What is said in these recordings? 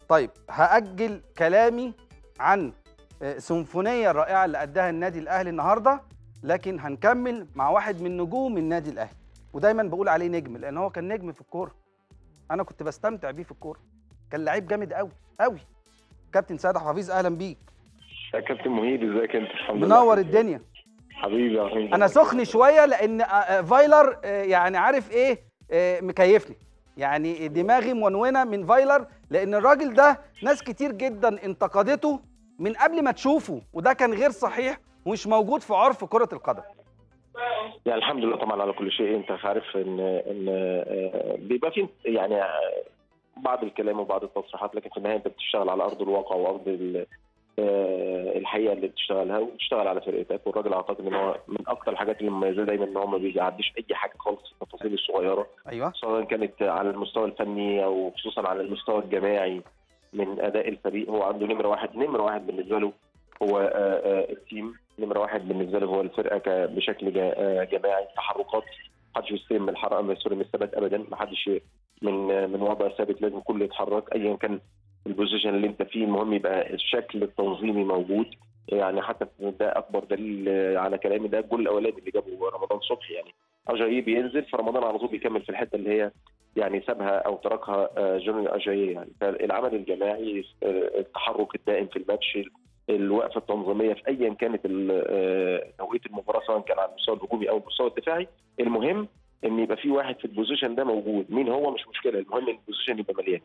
طيب هاجل كلامي عن آه، سيمفونيه الرائعه اللي اداها النادي الاهلي النهارده لكن هنكمل مع واحد من نجوم النادي الاهلي ودايما بقول عليه نجم لان هو كان نجم في الكوره انا كنت بستمتع بيه في الكوره كان لعيب جامد قوي قوي كابتن سيد حفيظ اهلا بيك يا كابتن مهيب ازيك انت الحمد لله منور الدنيا حبيبي يا حبيبي انا سخن شويه لان آه، آه، فايلر آه، يعني عارف ايه آه، مكيفني يعني دماغي منونه من فايلر لان الراجل ده ناس كتير جدا انتقدته من قبل ما تشوفه وده كان غير صحيح ومش موجود في عرف كره القدم يعني الحمد لله طبعا على كل شيء انت عارف ان ان آه، بيبقى في يعني آه، بعض الكلام وبعض التصريحات لكن في النهايه انت بتشتغل على ارض الواقع وارض ال- آه، الحقيقه اللي بتشتغلها وبتشتغل على فرقتك والراجل اعتقد ان هو من اكثر الحاجات اللي مميزه دايما ان هو ما بيعديش اي حاجه خالص في التفاصيل الصغيره ايوه سواء كانت على المستوى الفني او خصوصا على المستوى الجماعي من اداء الفريق هو عنده نمره واحد نمره واحد بالنسبه له هو آه، آه، التيم نمره واحد بالنسبه له هو الفرقه ك- بشكل جا- آه، جماعي تحركات محدش يستلم من الحركه من سوري من الثبات ابدا محدش ي- من آه، من وضع ثابت لازم كله يتحرك ايا كان البوزيشن اللي انت فيه المهم يبقى الشكل التنظيمي موجود يعني حتى ده اكبر دليل آه، على كلامي ده الجول الاولاني اللي جابه رمضان صبحي يعني اجاييه بينزل فرمضان على طول بيكمل في الحته اللي هي يعني سابها او تركها آه، جونيور اجاييه يعني فالعمل الجماعي آه، التحرك الدائم في الماتش الوقفه التنظيميه في ايا كانت ال- آه، توقيت المباراه سواء كان على المستوى الهجومي او المستوى الدفاعي المهم ان يبقى في واحد في البوزيشن ده موجود مين هو مش مشكله المهم ان البوزيشن يبقى مليان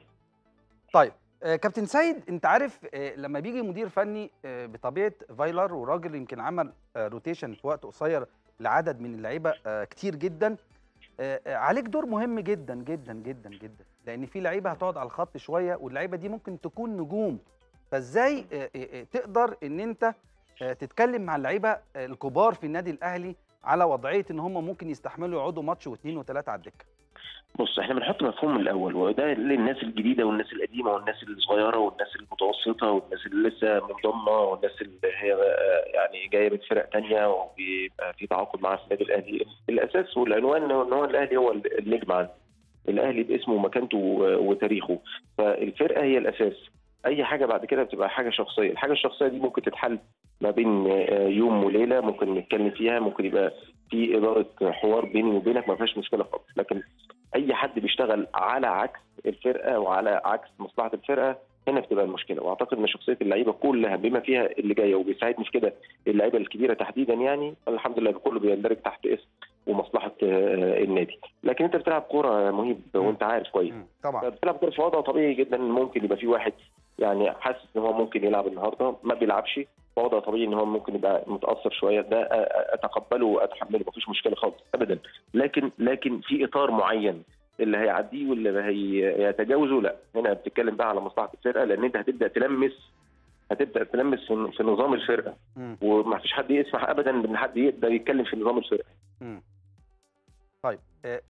طيب آه، كابتن سيد انت عارف آه، لما بيجي مدير فني آه، بطبيعه فايلر وراجل يمكن عمل آه، روتيشن في وقت قصير لعدد من اللعيبه آه، كتير جدا آه، آه، عليك دور مهم جدا جدا جدا جدا لان في لعيبه هتقعد على الخط شويه واللعيبه دي ممكن تكون نجوم فازاي آه، آه، آه، تقدر ان انت آه، تتكلم مع اللعيبه آه، الكبار في النادي الاهلي على وضعيه ان هم ممكن يستحملوا يقعدوا ماتش واثنين وثلاثه على الدكه بص احنا بنحط مفهوم من الاول وده للناس الجديده والناس القديمه والناس الصغيره والناس المتوسطه والناس اللي لسه منضمه والناس اللي هي آه، يعني جايه من فرق تانية وبيبقى في تعاقد معاها في النادي الاهلي الاساس والعنوان ان هو الاهلي هو النجم عنه الاهلي باسمه ومكانته و- وتاريخه فالفرقه هي الاساس اي حاجه بعد كده بتبقى حاجه شخصيه الحاجه الشخصيه دي ممكن تتحل ما بين آه، يوم وليله ممكن نتكلم فيها ممكن يبقى في اداره حوار بيني وبينك ما فيهاش مشكله خالص لكن اي حد بيشتغل على عكس الفرقه وعلى عكس مصلحه الفرقه هنا بتبقى المشكله واعتقد ان شخصيه اللعيبه كلها بما فيها اللي جايه وبيساعدني في كده اللعيبه الكبيره تحديدا يعني الحمد لله كله بيندرج تحت اسم ومصلحه آه، النادي لكن انت بتلعب كوره مهيب وانت عارف كويس مم، طبعا بتلعب كوره في وضع طبيعي جدا ممكن يبقى في واحد يعني حاسس ان هو ممكن يلعب النهارده ما بيلعبش وضع طبيعي ان هو ممكن يبقى متاثر شويه ده أ- أ- اتقبله واتحمله مفيش مشكله خالص ابدا لكن لكن في اطار معين اللي هيعديه واللي هيتجاوزه لا هنا بتتكلم بقى على مصلحه الفرقه لان انت هتبدا تلمس هتبدا تلمس في في نظام الفرقه مم. وما فيش حد يسمح ابدا ان حد يقدر يتكلم في نظام الفرقه مم. طيب آه،